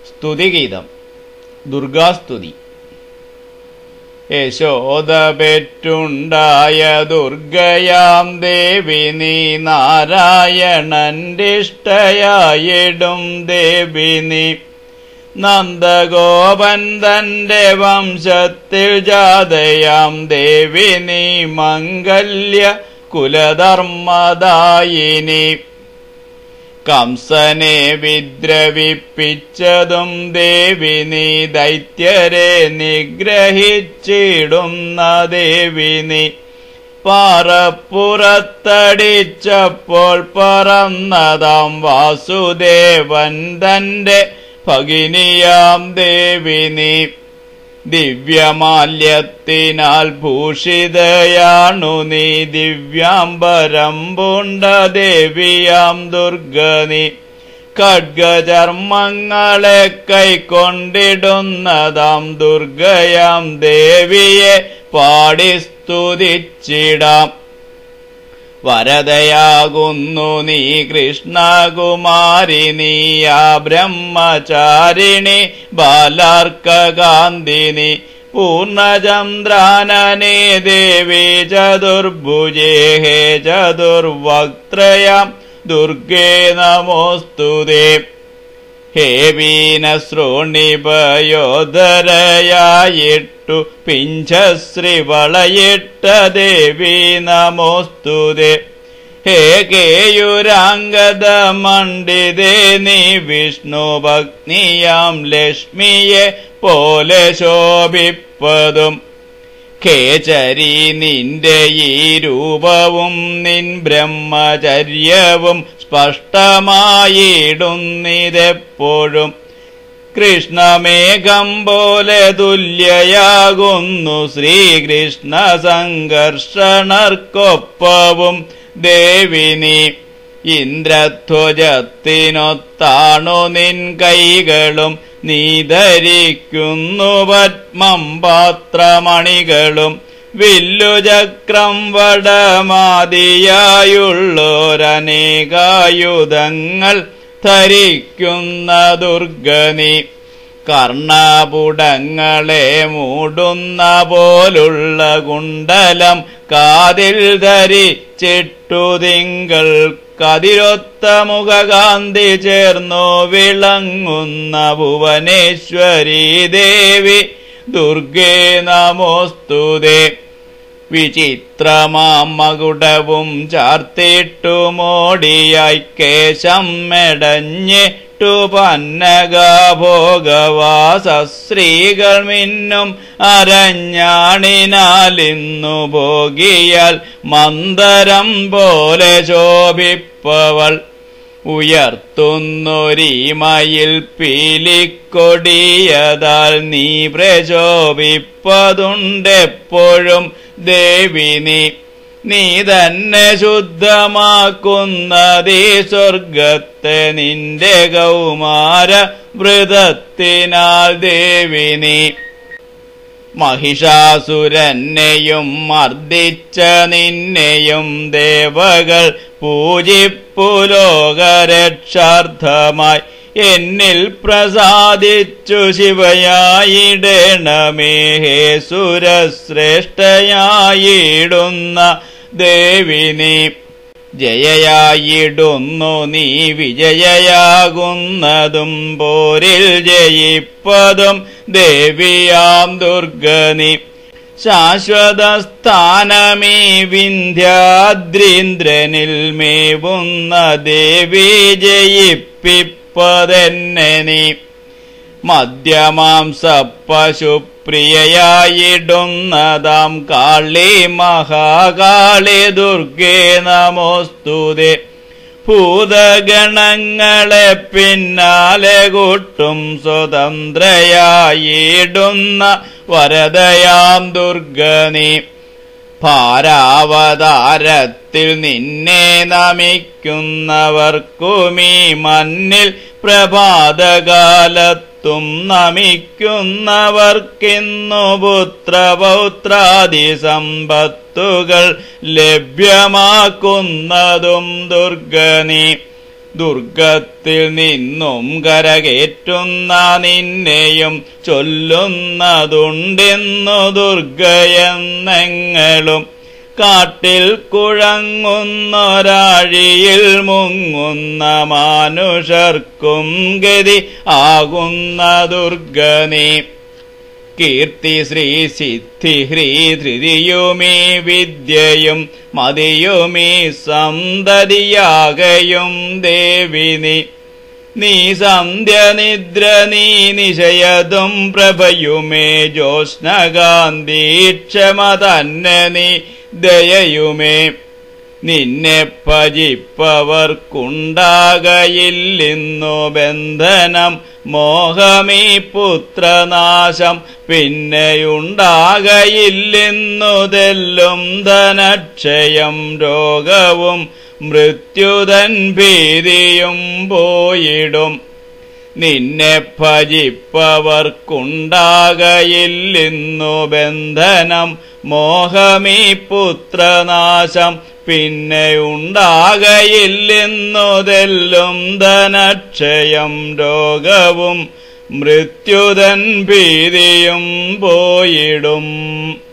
സ്തുതിഗീതം ദുർഗാസ്തുതി യശോദ പെറ്റുണ്ടായ ദുർഗയാം ദേവി നീ നാരായണന്റെ ഇഷ്ടയായിടും ദേവി നീ നന്ദഗോപൻ തന്റെ വംശത്തിൽ ജാതയാം ദേവി നീ മംഗല്യ കുലധർമ്മദായിനി കംസനെ വിദ്രവിപ്പിച്ചതും ദേവി നീ ദൈത്യരെ നിഗ്രഹിച്ചിടുന്ന ദേവി നീ പാറപ്പുറത്തടിച്ചപ്പോൾ പറന്നതാം വാസുദേവൻ തന്റെ ഭഗിനിയാം ദേവി നീ ദിവ്യമാല്യത്തിനാൽ ഭൂഷിതയാണു നീ ദിവ്യാംബരം പൂണ്ട ദേവിയാം ദുർഗ നീ ഖഡ്ഗചർമ്മങ്ങളെ കൈക്കൊണ്ടിടുന്നതാം ദുർഗയാം ദേവിയെ പാടി സ്തുതിച്ചിടാം വരദയാകുന്നു നീ കൃഷ്ണകുമാരി നീയാ ബ്രഹ്മചാരിണി ബാലാർക്കകാന്തിനി പൂർണ്ണചന്ദ്രാനനേ ദേവി ചതുർഭുജേ ഹേ ചതുർവക്ത്രയാം ദുർഗേ നമോസ്തുതേ ഹേ വീനശ്രോണിപയോധരയായിട്ടു പിഞ്ചശ്രീ വളയിട്ട ദേവി നമോസ്തുതേ ഹേ കേയുരാംഗത മണ്ഡിതേ നീ വിഷ്ണു ഭക്തിയാം ലക്ഷ്മിയെ പോലെ ശോഭിപ്പതും ഖേചരി നിന്റെ ഈ രൂപവും നിൻ ബ്രഹ്മചര്യവും സ്പഷ്ടമായിടുന്നിതെപ്പോഴും കൃഷ്ണമേഘം പോലെ തുല്യയാകുന്നു ശ്രീകൃഷ്ണ സംഘർഷണർക്കൊപ്പവും ദേവിനി ഇന്ദ്രധ്വജത്തിനൊത്താണു നിൻ കൈകളും നീ ധരിക്കുന്നു പത്മം പാത്രമണികളും വില്ലുചക്രം വടമാതിയായുള്ളോരനേകായുധങ്ങൾ ധരിക്കുന്ന ദുർഗനി കർണപുടങ്ങളെ മൂടുന്ന പോലുള്ള കുണ്ടലം കാതിൽ ധരിച്ചിട്ടു തിങ്കൾ കതിരൊത്ത മുഖകാന്തി ചേർന്നു വിളങ്ങുന്ന ഭുവനേശ്വരി ദേവി ദുർഗേ നമോസ്തുതേ വിചിത്രമാം മകുടവും ചാർത്തിട്ടു മോടിയായി കേശം മെടഞ്ഞിട്ടു പന്നഗഭോഗവാസ സ്ത്രീകൾ മിന്നും അരഞ്ഞാണിനാലിന്നു ഭോഗിയാൽ മന്ദരം പോലെ ശോഭിപ്പവൾ ഉയർത്തുന്നൊരീമയിൽ പീലിക്കൊടിയതാൽ നീ പ്രചോഭിപ്പതുണ്ടെപ്പോഴും ദേവി നീ നീ തന്നെ ശുദ്ധമാക്കുന്നതീ സ്വർഗത്തെ നിന്റെ കൗമാര വൃതത്തിനാൽ ദേവി നീ മഹിഷാസുരനെയും മർദ്ദിച്ച നിന്നെയും ദേവകൾ പൂജിപ്പുലോകരക്ഷാർത്ഥമായി എന്നിൽ പ്രസാദിച്ചു ശിവയായിടണമേ ഹേ സുരശ്രേഷ്ഠയായിടുന്ന ദേവിനി ജയയായിടുന്നു നീ വിജയയാകുന്നതും പോരിൽ ജയിപ്പതും ദേവിയാം ദുർഗനി ശാശ്വത സ്ഥാനമീ വിന്ധ്യാദ്രീന്ദ്രനിൽ മേവുന്ന ദേവി ജയിപ്പിപ്പതെന്നെ നീ മധ്യമാംസ പശുപ്രിയയായിടുന്നതാം കാളി മഹാകാളി ദുർഗേ നമോസ്തുതേ ഭൂതഗണങ്ങളെ പിന്നാലെ കൂട്ടും സ്വതന്ത്രയായിടുന്ന വരദയാം ദുർഗനി ഭാരാവതാരത്തിൽ നിന്നെ നമിക്കുന്നവർക്കുമീ മണ്ണിൽ പ്രഭാതകാലത്തും നമിക്കുന്നവർക്കിന്നു പുത്രപൗത്രാദി സമ്പത്തുകൾ ലഭ്യമാക്കുന്നതും ദുർഗനി ദുർഗത്തിൽ നിന്നും കരകേറ്റുന്ന നിന്നെയും ചൊല്ലുന്നതുണ്ടെന്നു ദുർഗയെന്നെങ്ങളും കാട്ടിൽ കുഴങ്ങുന്നൊരാഴിയിൽ മുങ്ങുന്ന മാനുഷർക്കും ഗതി ആകുന്ന ദുർഗനീ കീർത്തി ശ്രീ സിദ്ധി ഹ്രീ ധൃതിയുമീ വിദ്യയും മതിയുമീ സന്തതിയാകയും ദേവിനി നീ സന്ധ്യനിദ്ര നീ നിശയതും പ്രഭയുമേ ജ്യോത്സ്നകാന്തി ക്ഷമ തന്നെ നീ ദയയുമേ നിന്നെ ഭജിപ്പവർക്കുണ്ടാകയില്ലിന്നു ബന്ധനം മോഹമീ പുത്രനാശം പിന്നെയുണ്ടാകയില്ലെന്നു തെല്ലും ധനക്ഷയം രോഗവും മൃത്യുതൻ ഭീതിയും പോയിടും നിന്നെ ഭജിപ്പവർക്കുണ്ടാകയില്ലെന്നു ബന്ധനം മോഹമീ പുത്രനാശം പിന്നെയുണ്ടാകയില്ലെന്നു തെല്ലും ധനക്ഷയം രോഗവും മൃത്യുതൻ ഭീതിയും പോയിടും